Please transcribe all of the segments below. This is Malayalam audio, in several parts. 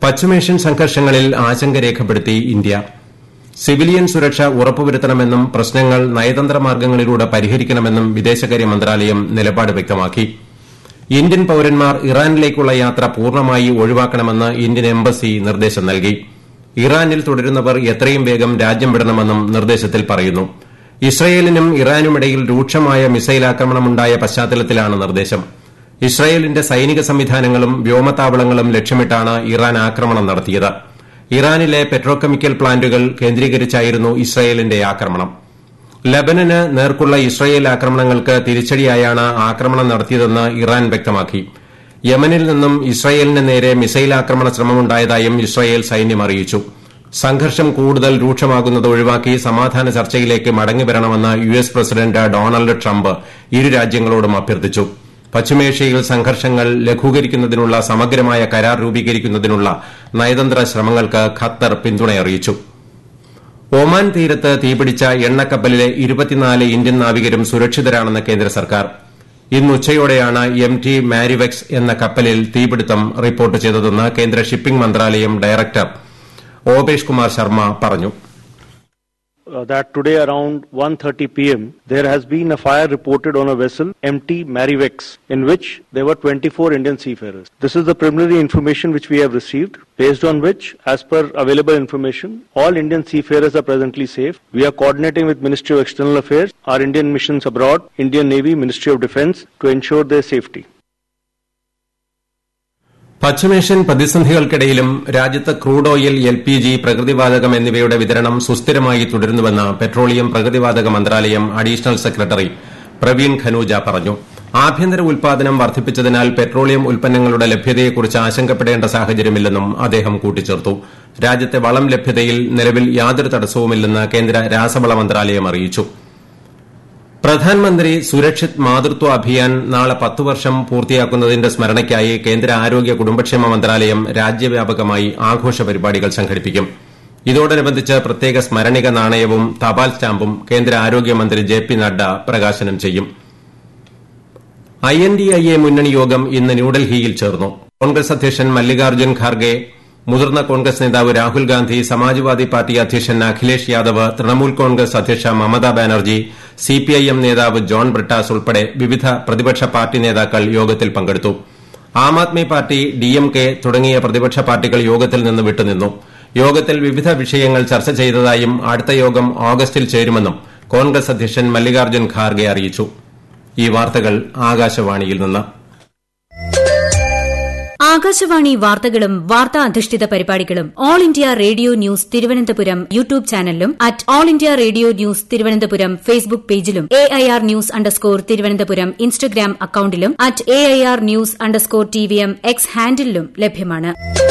പശ്ചിമേഷ്യൻ സംഘർഷങ്ങളിൽ ആശങ്ക രേഖപ്പെടുത്തി ഇന്ത്യ സിവിലിയൻ സുരക്ഷ ഉറപ്പുവരുത്തണമെന്നും പ്രശ്നങ്ങൾ നയതന്ത്ര മാർഗ്ഗങ്ങളിലൂടെ പരിഹരിക്കണമെന്നും വിദേശകാര്യ മന്ത്രാലയം നിലപാട് വ്യക്തമാക്കി ഇന്ത്യൻ പൌരന്മാർ ഇറാനിലേക്കുള്ള യാത്ര പൂർണ്ണമായി ഒഴിവാക്കണമെന്ന് ഇന്ത്യൻ എംബസി നിർദ്ദേശം നൽകി ഇറാനിൽ തുടരുന്നവർ എത്രയും വേഗം രാജ്യം വിടണമെന്നും നിർദ്ദേശത്തിൽ പറയുന്നു ഇസ്രയേലിനും ഇറാനുമിടയിൽ രൂക്ഷമായ മിസൈൽ ആക്രമണമുണ്ടായ പശ്ചാത്തലത്തിലാണ് നിർദ്ദേശം ഇസ്രയേലിന്റെ സൈനിക സംവിധാനങ്ങളും വ്യോമത്താവളങ്ങളും ലക്ഷ്യമിട്ടാണ് ഇറാൻ ആക്രമണം നടത്തിയത് ഇറാനിലെ പെട്രോകെമിക്കൽ പ്ലാന്റുകൾ കേന്ദ്രീകരിച്ചായിരുന്നു ഇസ്രയേലിന്റെ ആക്രമണം ലബനന് നേർക്കുള്ള ഇസ്രയേൽ ആക്രമണങ്ങൾക്ക് തിരിച്ചടിയായാണ് ആക്രമണം നടത്തിയതെന്ന് ഇറാൻ വ്യക്തമാക്കി യമനിൽ നിന്നും ഇസ്രയേലിന് നേരെ മിസൈൽ ആക്രമണ ശ്രമമുണ്ടായതായും ഇസ്രയേൽ സൈന്യം അറിയിച്ചു സംഘർഷം കൂടുതൽ രൂക്ഷമാകുന്നത് ഒഴിവാക്കി സമാധാന ചർച്ചയിലേക്ക് മടങ്ങിവരണമെന്ന് U S president Donald Trump ഇരു രാജ്യങ്ങളോടും അഭ്യർത്ഥിച്ചു പശ്ചിമേഷ്യയിൽ സംഘർഷങ്ങൾ ലഘൂകരിക്കുന്നതിനുള്ള സമഗ്രമായ കരാർ രൂപീകരിക്കുന്നതിനുള്ള നയതന്ത്ര ശ്രമങ്ങൾക്ക് ഖത്തർ പിന്തുണയറിയിച്ചു ഒമാൻ തീരത്ത് തീപിടിച്ച എണ്ണക്കപ്പലിലെ ഇരുപത്തിനാല് ഇന്ത്യൻ നാവികരും സുരക്ഷിതരാണെന്ന് കേന്ദ്ര സർക്കാർ ഇന്ന് ഉച്ചയോടെയാണ് എം ടി മാരിവെക്സ് എന്ന കപ്പലിൽ തീപിടുത്തം റിപ്പോർട്ട് ചെയ്തതെന്ന് കേന്ദ്ര ഷിപ്പിംഗ് മന്ത്രാലയം ഡയറക്ടർ ഓപേഷ് കുമാർ ശർമ്മ പറഞ്ഞു uh, that today around 1:30 p.m. there has been a fire reported on a vessel MT Marivex in which there were 24 Indian seafarers. This is the preliminary information which we have received based on which as per available information all Indian seafarers are presently safe. We are coordinating with Ministry of External Affairs, our Indian missions abroad, Indian Navy, Ministry of Defence to ensure their safety. പശ്ചിമേഷ്യൻ പ്രതിസന്ധികൾക്കിടയിലും രാജ്യത്ത് crude oil L P G പ്രകൃതിവാതകം എന്നിവയുടെ വിതരണം സുസ്ഥിരമായി തുടരുന്നുവെന്ന് പെട്രോളിയം പ്രകൃതിവാതക മന്ത്രാലയം അഡീഷണൽ സെക്രട്ടറി പ്രവീൺ ഖനൂജ പറഞ്ഞു ആഭ്യന്തര ഉൽപാദനം വർദ്ധിപ്പിച്ചതിനാൽ പെട്രോളിയം ഉൽപ്പന്നങ്ങളുടെ ലഭ്യതയെക്കുറിച്ച് ആശങ്കപ്പെടേണ്ട സാഹചര്യമില്ലെന്നും അദ്ദേഹം കൂട്ടിച്ചേർത്തു രാജ്യത്തെ വളം ലഭ്യതയിൽ നിലവിൽ യാതൊരു തടസ്സവുമില്ലെന്ന് കേന്ദ്ര രാസവള മന്ത്രാലയം അറിയിച്ചു പ്രധാൻമന്ത്രി സുരക്ഷിത് മാതൃത്വ അഭിയാൻ നാളെ പത്ത് വർഷം പൂർത്തിയാക്കുന്നതിന്റെ സ്മരണയ്ക്കായി കേന്ദ്ര ആരോഗ്യ കുടുംബക്ഷേമ മന്ത്രാലയം രാജ്യവ്യാപകമായി ആഘോഷ പരിപാടികൾ സംഘടിപ്പിക്കും ഇതോടനുബന്ധിച്ച് പ്രത്യേക സ്മരണിക നാണയവും തപാൽ സ്റ്റാമ്പും കേന്ദ്ര ആരോഗ്യമന്ത്രി ജെ പി നഡ്ഡ പ്രകാശനം ചെയ്യും I N D I A മുന്നണി യോഗം ഇന്ന് ന്യൂഡൽഹിയിൽ ചേർന്നു കോൺഗ്രസ് അധ്യക്ഷൻ മല്ലികാർജ്ജുൻ ഖാർഗെ മുതിർന്ന കോൺഗ്രസ് നേതാവ് രാഹുൽ ഗാന്ധി സമാജ്വാദി പാർട്ടി അധ്യക്ഷൻ അഖിലേഷ് യാദവ് തൃണമൂൽ കോൺഗ്രസ് അധ്യക്ഷ മമതാ ബാനർജി സിപിഐഎം നേതാവ് ജോൺ ബ്രിട്ടാസ് ഉൾപ്പെടെ വിവിധ പ്രതിപക്ഷ പാർട്ടി നേതാക്കൾ യോഗത്തിൽ പങ്കെടുത്തു ആം ആദ്മി പാർട്ടി ഡിഎംകെ തുടങ്ങിയ പ്രതിപക്ഷ പാർട്ടികൾ യോഗത്തിൽ നിന്ന് വിട്ടുനിന്നു യോഗത്തിൽ വിവിധ വിഷയങ്ങൾ ചർച്ച ചെയ്തതായും അടുത്ത യോഗം ഓഗസ്റ്റിൽ ചേരുമെന്നും കോൺഗ്രസ് അധ്യക്ഷൻ മല്ലികാർജ്ജുൻ ഖാർഗെ അറിയിച്ചു ഈ വാർത്തകൾ ആകാശവാണിയിൽ നിന്ന് ആകാശവാണി വാർത്തകളും വാർത്താ അധിഷ്ഠിത പരിപാടികളും All India Radio News Thiruvananthapuram YouTube ചാനലിലും at All India Radio News Thiruvananthapuram Facebook പേജിലും A I R news underscore Thiruvananthapuram Instagram അക്കൌണ്ടിലും at A I R news underscore T V M X ഹാൻഡിലും ലഭ്യമാണ്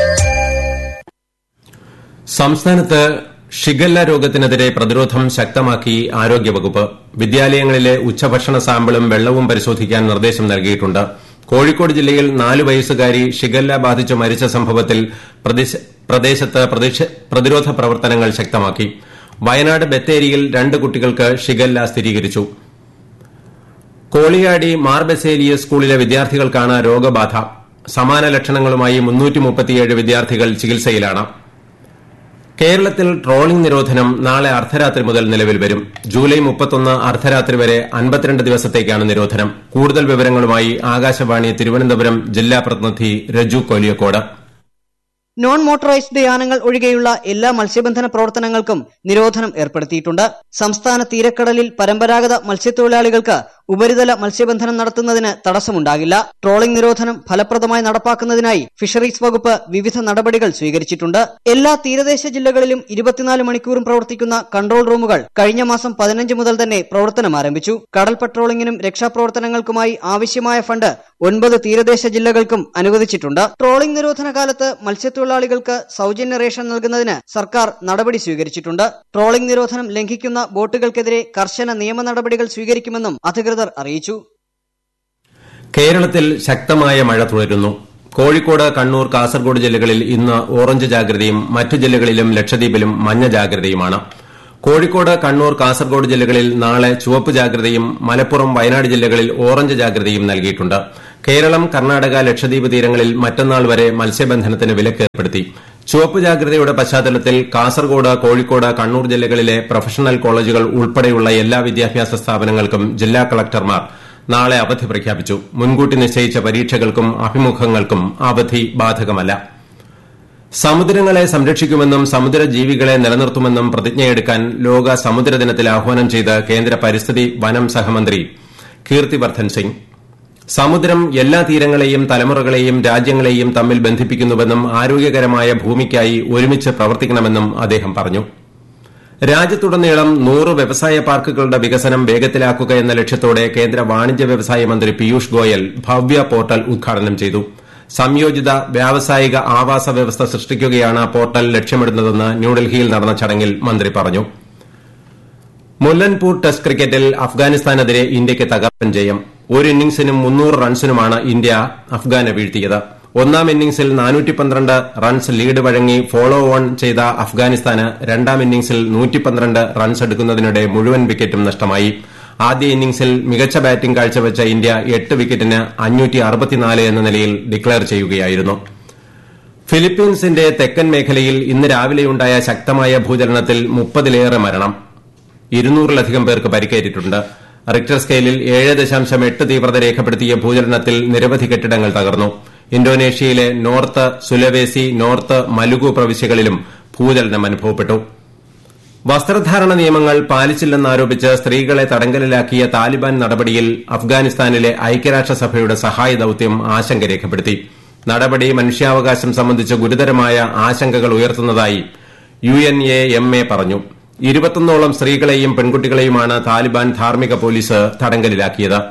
സംസ്ഥാനത്ത് ഷിഗല്ല രോഗത്തിനെതിരെ പ്രതിരോധം ശക്തമാക്കി ആരോഗ്യവകുപ്പ് വിദ്യാലയങ്ങളിലെ ഉച്ചഭക്ഷണ സാമ്പിളും വെള്ളവും പരിശോധിക്കാൻ നിർദ്ദേശം നൽകിയിട്ടുണ്ട് കോഴിക്കോട് ജില്ലയിൽ നാല് വയസ്സുകാരി ഷിഗല്ല ബാധിച്ച് മരിച്ച സംഭവത്തിൽ പ്രദേശത്ത് പ്രതിരോധ പ്രവർത്തനങ്ങൾ ശക്തമാക്കി വയനാട് ബത്തേരിയിൽ രണ്ട് കുട്ടികൾക്ക് ഷിഗല്ല സ്ഥിരീകരിച്ചു കോളിയാടി മാർ ബസേലിയസ് സ്കൂളിലെ വിദ്യാർത്ഥികൾക്കാണ് രോഗബാധ സമാന ലക്ഷണങ്ങളുമായി വിദ്യാർത്ഥികൾ ചികിത്സയിലാണ് കേരളത്തിൽ ട്രോളിംഗ് നിരോധനം നാളെ അർദ്ധരാത്രി മുതൽ നിലവിൽ വരും ജൂലൈ മുപ്പത്തൊന്ന് അർദ്ധരാത്രി വരെ അൻപത്തിരണ്ട് ദിവസത്തേക്കാണ് നിരോധനം കൂടുതൽ വിവരങ്ങളുമായി ആകാശവാണി തിരുവനന്തപുരം ജില്ലാ പ്രതിനിധി രജു കൊലിയക്കോട് നോൺ മോട്ടോറൈസ്ഡ് യാനങ്ങൾ ഒഴികെയുള്ള എല്ലാ മത്സ്യബന്ധന പ്രവർത്തനങ്ങൾക്കും നിരോധനം ഏർപ്പെടുത്തിയിട്ടുണ്ട് സംസ്ഥാന തീരക്കടലിൽ പരമ്പരാഗത മത്സ്യത്തൊഴിലാളികൾക്ക് ഉപരിതല മത്സ്യബന്ധനം നടത്തുന്നതിന് തടസ്സമുണ്ടാകില്ല ട്രോളിംഗ് നിരോധനം ഫലപ്രദമായി നടപ്പാക്കുന്നതിനായി ഫിഷറീസ് വകുപ്പ് വിവിധ നടപടികൾ സ്വീകരിച്ചിട്ടുണ്ട് എല്ലാ തീരദേശ ജില്ലകളിലും ഇരുപത്തിനാല് മണിക്കൂറും പ്രവർത്തിക്കുന്ന കൺട്രോൾ റൂമുകൾ കഴിഞ്ഞ മാസം പതിനഞ്ച് മുതൽ തന്നെ പ്രവർത്തനം ആരംഭിച്ചു കടൽ പട്രോളിംഗിനും രക്ഷാപ്രവർത്തനങ്ങൾക്കുമായി ആവശ്യമായ ഫണ്ട് ഒൻപത് തീരദേശ ജില്ലകൾക്കും അനുവദിച്ചിട്ടുണ്ട് ട്രോളിംഗ് നിരോധന കാലത്ത് മത്സ്യത്തൊഴിലാളികൾക്ക് സൌജന്യ റേഷൻ നൽകുന്നതിന് സർക്കാർ നടപടി സ്വീകരിച്ചിട്ടുണ്ട് ട്രോളിംഗ് നിരോധനം ലംഘിക്കുന്ന ബോട്ടുകൾക്കെതിരെ കർശന നിയമ നടപടികൾ സ്വീകരിക്കുമെന്നും അധികൃതർ അറിയിച്ചു കേരളത്തിൽ ശക്തമായ മഴ തുടരുന്നു കോഴിക്കോട് കണ്ണൂർ കാസർഗോഡ് ജില്ലകളിൽ ഇന്ന് ഓറഞ്ച് ജാഗ്രതയും മറ്റു ജില്ലകളിലും ലക്ഷദ്വീപിലും മഞ്ഞ ജാഗ്രതയുമാണ് കോഴിക്കോട് കണ്ണൂർ കാസർഗോഡ് ജില്ലകളിൽ നാളെ ചുവപ്പ് ജാഗ്രതയും മലപ്പുറം വയനാട് ജില്ലകളിൽ ഓറഞ്ച് ജാഗ്രതയും നൽകിയിട്ടുണ്ട് കേരളം കർണാടക ലക്ഷദ്വീപ് തീരങ്ങളിൽ മറ്റന്നാൾ വരെ മത്സ്യബന്ധനത്തിന് വിലക്ക് ഏർപ്പെടുത്തി ചുവപ്പ് ജാഗ്രതയുടെ പശ്ചാത്തലത്തിൽ കാസർഗോഡ് കോഴിക്കോട് കണ്ണൂർ ജില്ലകളിലെ പ്രൊഫഷണൽ കോളേജുകൾ ഉൾപ്പെടെയുള്ള എല്ലാ വിദ്യാഭ്യാസ സ്ഥാപനങ്ങൾക്കും ജില്ലാ കളക്ടർമാർ നാളെ അവധി പ്രഖ്യാപിച്ചു മുൻകൂട്ടി നിശ്ചയിച്ച പരീക്ഷകൾക്കും അഭിമുഖങ്ങൾക്കും അവധി ബാധകമല്ല സമുദ്രങ്ങളെ സംരക്ഷിക്കുമെന്നും സമുദ്ര ജീവികളെ നിലനിർത്തുമെന്നും പ്രതിജ്ഞയെടുക്കാൻ ലോക സമുദ്ര ദിനത്തിൽ ആഹ്വാനം ചെയ്ത് കേന്ദ്ര പരിസ്ഥിതി വനം സഹമന്ത്രി കീർത്തിവർദ്ധൻ സിംഗ് സമുദ്രം എല്ലാ തീരങ്ങളെയും തലമുറകളെയും രാജ്യങ്ങളെയും തമ്മിൽ ബന്ധിപ്പിക്കുന്നുവെന്നും ആരോഗ്യകരമായ ഭൂമിക്കായി ഒരുമിച്ച് പ്രവർത്തിക്കണമെന്നും അദ്ദേഹം പറഞ്ഞു രാജ്യത്തുടനീളം നൂറ് വ്യവസായ പാർക്കുകളുടെ വികസനം വേഗത്തിലാക്കുക എന്ന ലക്ഷ്യത്തോടെ കേന്ദ്ര വാണിജ്യ വ്യവസായ മന്ത്രി പീയൂഷ് ഗോയൽ ഭവ്യ പോർട്ടൽ ഉദ്ഘാടനം ചെയ്തു സംയോജിത വ്യാവസായിക ആവാസ വ്യവസ്ഥ സൃഷ്ടിക്കുകയാണ് പോർട്ടൽ ലക്ഷ്യമിടുന്നതെന്ന് ന്യൂഡൽഹിയിൽ നടന്ന ചടങ്ങിൽ മന്ത്രി പറഞ്ഞു മുല്ലൻപൂർ ടെസ്റ്റ് ക്രിക്കറ്റിൽ അഫ്ഗാനിസ്ഥാനെതിരെ ഇന്ത്യയ്ക്ക് തകർപ്പൻ ജയം ഒരു ഇന്നിംഗ്സിനും മുന്നൂറ് റൺസിനുമാണ് ഇന്ത്യ അഫ്ഗാനെ വീഴ്ത്തിയത് ഒന്നാം ഇന്നിംഗ്സിൽ റൺസ് ലീഡ് വഴങ്ങി ഫോളോ ഓൺ ചെയ്ത അഫ്ഗാനിസ്ഥാന് രണ്ടാം ഇന്നിംഗ്സിൽ റൺസ് എടുക്കുന്നതിനിടെ മുഴുവൻ വിക്കറ്റും നഷ്ടമായി ആദ്യ ഇന്നിംഗ്സിൽ മികച്ച ബാറ്റിംഗ് കാഴ്ചവെച്ച ഇന്ത്യ എട്ട് വിക്കറ്റിന് എന്ന നിലയിൽ ഡിക്ലയർ ചെയ്യുകയായിരുന്നു ഫിലിപ്പീൻസിന്റെ തെക്കൻ മേഖലയിൽ ഇന്ന് രാവിലെയുണ്ടായ ശക്തമായ ഭൂചലനത്തിൽ മുപ്പതിലേറെ മരണം ഇരുന്നൂറിലധികം പേർക്ക് പരിക്കേറ്റിട്ടുണ്ട് റിക്ടർ സ്കെയിലിൽ ഏഴ് ദശാംശം എട്ട് തീവ്രത രേഖപ്പെടുത്തിയ ഭൂചലനത്തിൽ നിരവധി കെട്ടിടങ്ങൾ തകർന്നു ഇന്തോനേഷ്യയിലെ നോർത്ത് സുലവേസി നോർത്ത് മലുഗു പ്രവിശ്യകളിലും ഭൂചലനം അനുഭവപ്പെട്ടു വസ്ത്രധാരണ നിയമങ്ങൾ പാലിച്ചില്ലെന്നാരോപിച്ച് സ്ത്രീകളെ തടങ്കലിലാക്കിയ താലിബാൻ നടപടിയിൽ അഫ്ഗാനിസ്ഥാനിലെ ഐക്യരാഷ്ട്രസഭയുടെ സഹായ ദൌത്യം ആശങ്ക രേഖപ്പെടുത്തി നടപടി മനുഷ്യാവകാശം സംബന്ധിച്ച് ഗുരുതരമായ ആശങ്കകൾ ഉയർത്തുന്നതായി U N A M A പറഞ്ഞു ഇരുപത്തൊന്നോളം സ്ത്രീകളെയും പെൺകുട്ടികളെയുമാണ് താലിബാൻ ധാർമ്മിക പോലീസ് തടങ്കലിലാക്കിയത്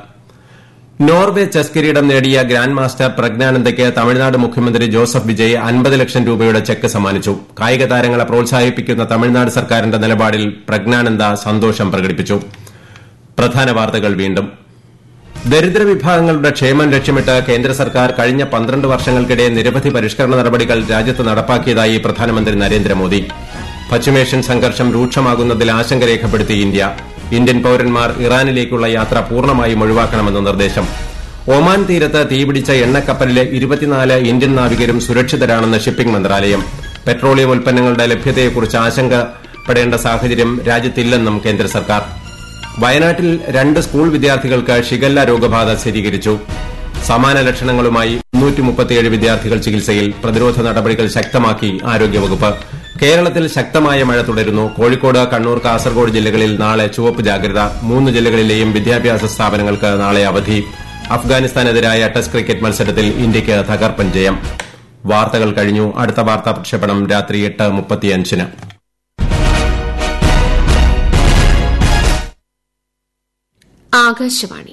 നോർവെ ചെസ് കിരീടം നേടിയ ഗ്രാൻഡ് മാസ്റ്റർ പ്രജ്ഞാനന്ദയ്ക്ക് തമിഴ്നാട് മുഖ്യമന്ത്രി ജോസഫ് വിജയ് അൻപത് ലക്ഷം രൂപയുടെ ചെക്ക് സമ്മാനിച്ചു കായിക താരങ്ങളെ പ്രോത്സാഹിപ്പിക്കുന്ന തമിഴ്നാട് സർക്കാരിന്റെ നിലപാടിൽ പ്രജ്ഞാനന്ദ സന്തോഷം പ്രകടിപ്പിച്ചു പ്രധാന വാർത്തകൾ വീണ്ടും ദരിദ്ര വിഭാഗങ്ങളുടെ ക്ഷേമം ലക്ഷ്യമിട്ട് കേന്ദ്ര സർക്കാർ കഴിഞ്ഞ പന്ത്രണ്ട് വർഷങ്ങൾക്കിടെ നിരവധി പരിഷ്കരണ നടപടികൾ രാജ്യത്ത് നടപ്പാക്കിയതായി പ്രധാനമന്ത്രി നരേന്ദ്രമോദി പശ്ചിമേഷ്യൻ സംഘർഷം രൂക്ഷമാകുന്നതിൽ ആശങ്ക രേഖപ്പെടുത്തി ഇന്ത്യ ഇന്ത്യൻ പൌരന്മാർ ഇറാനിലേക്കുള്ള യാത്ര പൂർണ്ണമായും ഒഴിവാക്കണമെന്ന് നിർദ്ദേശം ഒമാൻ തീരത്ത് തീപിടിച്ച എണ്ണക്കപ്പലിലെ ഇരുപത്തിനാല് ഇന്ത്യൻ നാവികരും സുരക്ഷിതരാണെന്ന് ഷിപ്പിംഗ് മന്ത്രാലയം പെട്രോളിയം ഉൽപ്പന്നങ്ങളുടെ ലഭ്യതയെക്കുറിച്ച് ആശങ്കപ്പെടേണ്ട സാഹചര്യം രാജ്യത്തില്ലെന്നും കേന്ദ്ര സർക്കാർ വയനാട്ടിൽ രണ്ട് സ്കൂൾ വിദ്യാർത്ഥികൾക്ക് ഷിഗല്ല രോഗബാധ സ്ഥിരീകരിച്ചു സമാന ലക്ഷണങ്ങളുമായി വിദ്യാർത്ഥികൾ ചികിത്സയിൽ പ്രതിരോധ നടപടികൾ ശക്തമാക്കി ആരോഗ്യവകുപ്പ് കേരളത്തിൽ ശക്തമായ മഴ തുടരുന്നു കോഴിക്കോട് കണ്ണൂർ കാസർഗോഡ് ജില്ലകളിൽ നാളെ ചുവപ്പ് ജാഗ്രത മൂന്ന് ജില്ലകളിലെയും വിദ്യാഭ്യാസ സ്ഥാപനങ്ങൾക്ക് നാളെ അവധി അഫ്ഗാനിസ്ഥാനെതിരായ ടെസ്റ്റ് ക്രിക്കറ്റ് മത്സരത്തിൽ ഇന്ത്യയ്ക്ക് തകർപ്പൻ ജയം വാർത്തകൾ കഴിഞ്ഞു അടുത്ത വാർത്താ പ്രക്ഷേപണം രാത്രി എട്ട് മുപ്പത്തിയഞ്ചിന് ആകാശവാണി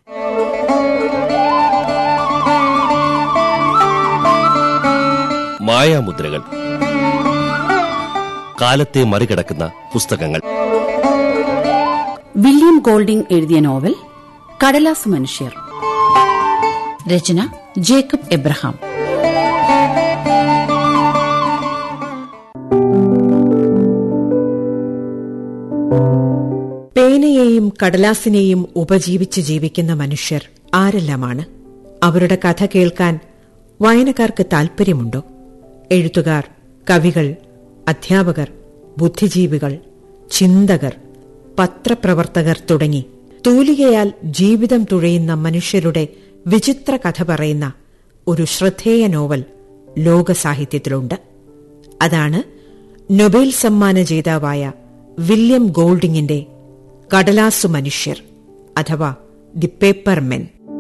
മായാമുദ്രകൾ കാലത്തെ മറികടക്കുന്ന പുസ്തകങ്ങൾ വില്യം ഗോൾഡിംഗ് എഴുതിയ നോവൽ കടലാസ് മനുഷ്യർ രചന ജേക്കബ് എബ്രഹാം പേനയെയും കടലാസിനെയും ഉപജീവിച്ച് ജീവിക്കുന്ന മനുഷ്യർ ആരെല്ലാമാണ് അവരുടെ കഥ കേൾക്കാൻ വായനക്കാർക്ക് താൽപര്യമുണ്ടോ എഴുത്തുകാർ കവികൾ അധ്യാപകർ ബുദ്ധിജീവികൾ ചിന്തകർ പത്രപ്രവർത്തകർ തുടങ്ങി തൂലികയാൽ ജീവിതം തുഴയുന്ന മനുഷ്യരുടെ വിചിത്ര കഥ പറയുന്ന ഒരു ശ്രദ്ധേയ നോവൽ ലോകസാഹിത്യത്തിലുണ്ട് അതാണ് നൊബേൽ സമ്മാന ജേതാവായ വില്യം ഗോൾഡിങ്ങിന്റെ കടലാസു മനുഷ്യർ അഥവാ ദി പേപ്പർ മെൻ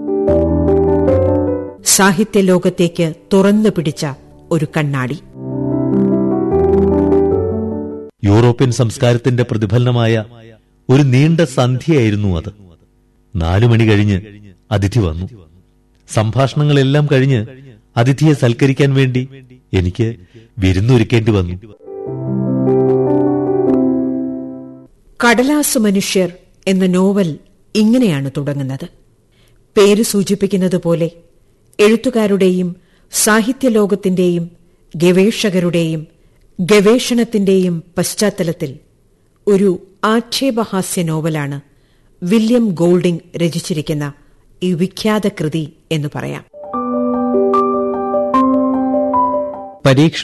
സാഹിത്യലോകത്തേക്ക് തുറന്നു പിടിച്ച ഒരു കണ്ണാടി യൂറോപ്യൻ സംസ്കാരത്തിന്റെ പ്രതിഫലനമായ ഒരു നീണ്ട സന്ധ്യയായിരുന്നു അത് നാലു മണി കഴിഞ്ഞ് അതിഥി വന്നു സംഭാഷണങ്ങളെല്ലാം കഴിഞ്ഞ് അതിഥിയെ സൽക്കരിക്കാൻ വേണ്ടി എനിക്ക് വിരുന്നൊരുക്കേണ്ടി വന്നു കടലാസു മനുഷ്യർ എന്ന നോവൽ ഇങ്ങനെയാണ് തുടങ്ങുന്നത് പേര് സൂചിപ്പിക്കുന്നത് പോലെ എഴുത്തുകാരുടെയും സാഹിത്യലോകത്തിന്റെയും ഗവേഷകരുടെയും ഗവേഷണത്തിന്റെയും പശ്ചാത്തലത്തിൽ ഒരു ആക്ഷേപഹാസ്യ നോവലാണ് വില്യം ഗോൾഡിംഗ് രചിച്ചിരിക്കുന്ന ഈ വിഖ്യാത കൃതി എന്ന് പറയാം പരീക്ഷ